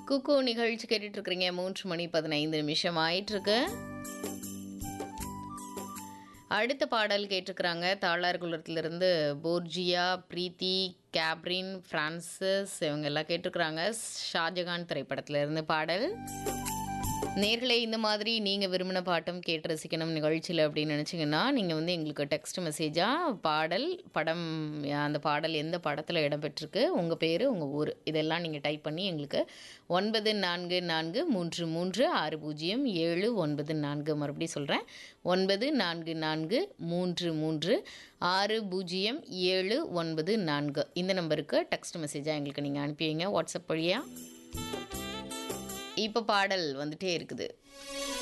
குக்கு நிகழ்ச்சி கேட்டுட்டு இருக்கிறீங்க மூன்று மணி பதினைந்து நிமிஷம் ஆயிட்டிருக்கு அடுத்த பாடல் கேட்டிருக்கிறாங்க தாளார்குளத்திலிருந்து போர்ஜியா பிரீத்தி கேப்ரின் பிரான்சிஸ் இவங்க எல்லாம் கேட்டிருக்கிறாங்க ஷாஜகான் திரைப்படத்திலிருந்து பாடல் நேர்களே இந்த மாதிரி நீங்கள் விரும்பின பாட்டும் கேட்டு ரசிக்கணும் நிகழ்ச்சியில் அப்படின்னு நினச்சிங்கன்னா நீங்கள் வந்து எங்களுக்கு டெக்ஸ்ட் மெசேஜாக பாடல் படம் அந்த பாடல் எந்த படத்தில் இடம்பெற்றிருக்கு உங்கள் பேர் உங்கள் ஊர் இதெல்லாம் நீங்கள் டைப் பண்ணி எங்களுக்கு ஒன்பது நான்கு நான்கு மூன்று மூன்று ஆறு பூஜ்ஜியம் ஏழு ஒன்பது நான்கு மறுபடியும் சொல்கிறேன் ஒன்பது நான்கு நான்கு மூன்று மூன்று ஆறு பூஜ்ஜியம் ஏழு ஒன்பது நான்கு இந்த நம்பருக்கு டெக்ஸ்ட் மெசேஜாக எங்களுக்கு நீங்கள் அனுப்பி வைங்க வாட்ஸ்அப் வழியாக இப்போ பாடல் வந்துட்டே இருக்குது